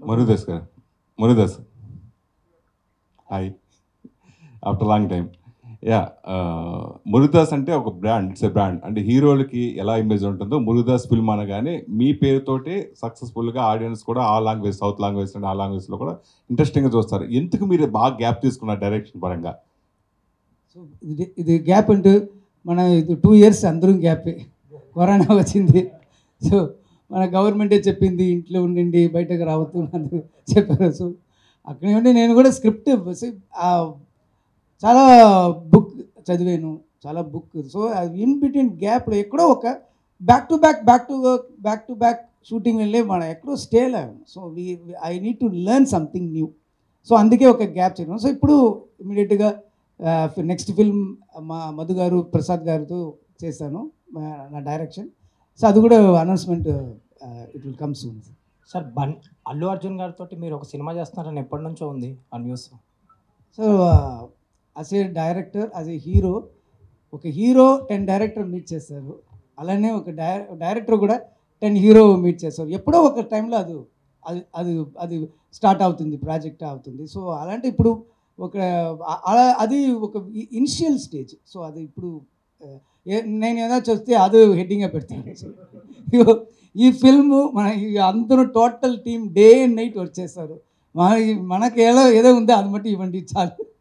మురుదాస్ గారు Murugadoss hi after long time yeah Murugadoss అంటే ఒక బ్రాండ్ ఇట్స్ ఎ బ్రాండ్ అంటే హీరోలకి ఎలా ఇమేజ్ ఉంటుందో మురుదాస్ ఫిల్మ్ అనగానే మీ పేరుతోటి సక్సెస్ఫుల్గా ఆడియన్స్ కూడా ఆ లాంగ్వేజ్ సౌత్ లాంగ్వేజ్ అండ్ ఆ లాంగ్వేజ్లో కూడా ఇంట్రెస్టింగ్గా చూస్తారు ఎందుకు మీరు బాగా గ్యాప్ తీసుకున్నారు డైరెక్షన్ పరంగా సో ఇది ఇది గ్యాప్ అంటూ మన ఇది టూ ఇయర్స్ అందరం గ్యాపే కరోనా వచ్చింది సో మన గవర్నమెంటే చెప్పింది ఇంట్లో ఉండండి బయటకు రావద్దు అని చెప్పారు సో అక్కడే ఉండి నేను కూడా స్క్రిప్ట్ చాలా బుక్ చదివాను చాలా బుక్ సో ఇన్ బిట్వీన్ గ్యాప్లో ఎక్కడో ఒక back to back back to back to back shooting వెళ్ళి మనం ఎక్కడో స్టే లేము so we I need to learn something new so అందుకే ఒక గ్యాప్ చేయడం సో ఇప్పుడు ఇమీడియట్గా నెక్స్ట్ ఫిల్మ్ మా మధు గారు ప్రసాద్ గారితో చేశాను మా- నా డైరెక్షన్ సో అది కూడా announcement it will come soon sir బన్ అల్లు అర్జున్ గారితో మీరు ఒక సినిమా చేస్తున్నారని ఎప్పటి నుంచో ఉంది ఆ news so as a director as a hero ఒక హీరో టెన్ డైరెక్టర్ మీట్ చేస్తారు అలానే ఒక డై డైరెక్టర్ కూడా టెన్ హీరో మీట్ చేస్తారు ఎప్పుడో ఒక టైంలో అది అది అది అది స్టార్ట్ అవుతుంది ప్రాజెక్ట్ అవుతుంది సో అలాంటి ఇప్పుడు ఒక అ- అలా అది ఒక ఇనిషియల్ స్టేజ్ సో అది ఇప్పుడు ఆ, ఏ- నేను ఏదో చూస్తే అది హెడ్డింగ్గా పెడతాను సో ఇగో ఈ ఫిల్మ్ మన ఈ అందరూ total team day and night work చేస్తారు మన మనకి ఏదో ఏదో ఉందో అది మట్టి ఇవ్వండి చాలు